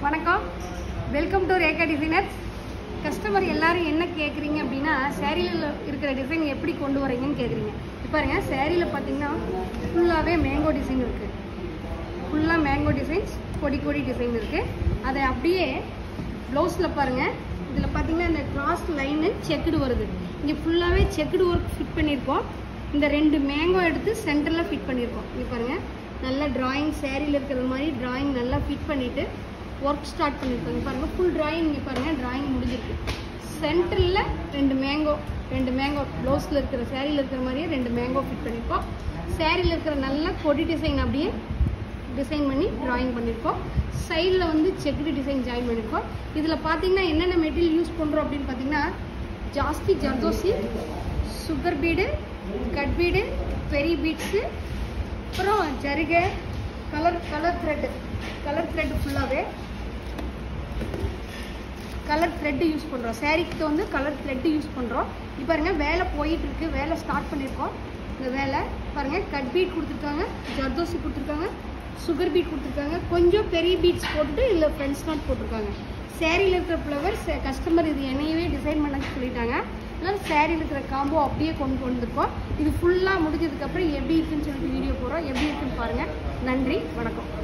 வணக்கம் welcome to Rekha designers customer எல்லாரும் என்ன கேட்குறீங்க அப்படின்னா சேரீல இருக்கிற டிசைன் எப்படி கொண்டு வரீங்கன்னு கேட்குறீங்க இப்போ பாருங்க சேரீயில் பார்த்தீங்கன்னா ஃபுல்லாகவே மேங்கோ டிசைன் இருக்குது ஃபுல்லாக மேங்கோ டிசைன்ஸ் கொடி கொடி டிசைன் இருக்குது அதை அப்படியே ப்ளவுஸில் பாருங்கள் இதில் பார்த்தீங்கன்னா இந்த கிராஸ் லைனு செக்குடு வருது இங்கே ஃபுல்லாகவே செக்குடு ஒர்க் ஃபிட் பண்ணியிருக்கோம் இந்த ரெண்டு மேங்கோ எடுத்து சென்டரில் ஃபிட் பண்ணியிருக்கோம் இங்கே பாருங்கள் நல்லா டிராயிங் சேரீல இருக்கிற மாதிரி டிராயிங் நல்லா ஃபிட் பண்ணிவிட்டு ஒர்க் ஸ்டார்ட் பண்ணியிருக்கோம் இங்கே பாருங்கள் ஃபுல் டிராயிங் இங்கே பாருங்கள் டிராயிங் முடிஞ்சிருக்கு சென்டரில் ரெண்டு மேங்கோ ரெண்டு மேங்கோ ப்ளவுஸில் இருக்கிற சேரீல இருக்கிற மாதிரியே ரெண்டு மேங்கோ ஃபிட் பண்ணியிருக்கோம் சேரீல இருக்கிற நல்ல கொடி டிசைன் அப்படியே டிசைன் பண்ணி டிராயிங் பண்ணியிருக்கோம் சைடில் வந்து செக்குடு டிசைன் ஜாயின் பண்ணியிருக்கோம் இதில் பார்த்தீங்கன்னா என்னென்ன மெட்டீரியல் யூஸ் பண்ணுறோம் அப்படின்னு பார்த்தீங்கன்னா ஜாஸ்தி zardozi sugar bead cut bead பெரிய பீட்ஸு அப்புறம் ஜருகை colour colour thread colour thread ஃபுல்லாகவே கலர் த்ரெட்டு யூஸ் பண்ணுறோம் சேரீக்கு வந்து கலர் த்ரெட்டு யூஸ் பண்ணுறோம் இப்போ பாருங்கள் வேலை போயிட்டு இருக்கு வேலை ஸ்டார்ட் பண்ணியிருக்கோம் இந்த வேலை பாருங்கள் கட் பீட் கொடுத்துருக்காங்க ஜர்தோசி கொடுத்துருக்காங்க சுகர் பீட் கொடுத்துருக்காங்க கொஞ்சம் பெரிய பீட்ஸ் போட்டுட்டு இதில் ஃப்ரெண்ட்ஸ் நாட் போட்டிருக்காங்க சேரீயில் இருக்கிற ஃப்ளவர்ஸ் கஸ்டமர் இது என்னையவே டிசைன் பண்ண சொல்லிட்டாங்க அதனால் சேரீயில் இருக்கிற காம்போ அப்படியே கொண்டு வந்திருக்கோம் இது ஃபுல்லாக முடிஞ்சதுக்கப்புறம் எப்படி இருக்குன்னு சொல்லிட்டு வீடியோ போடுறோம் எப்படி இருக்குன்னு பாருங்கள் நன்றி வணக்கம்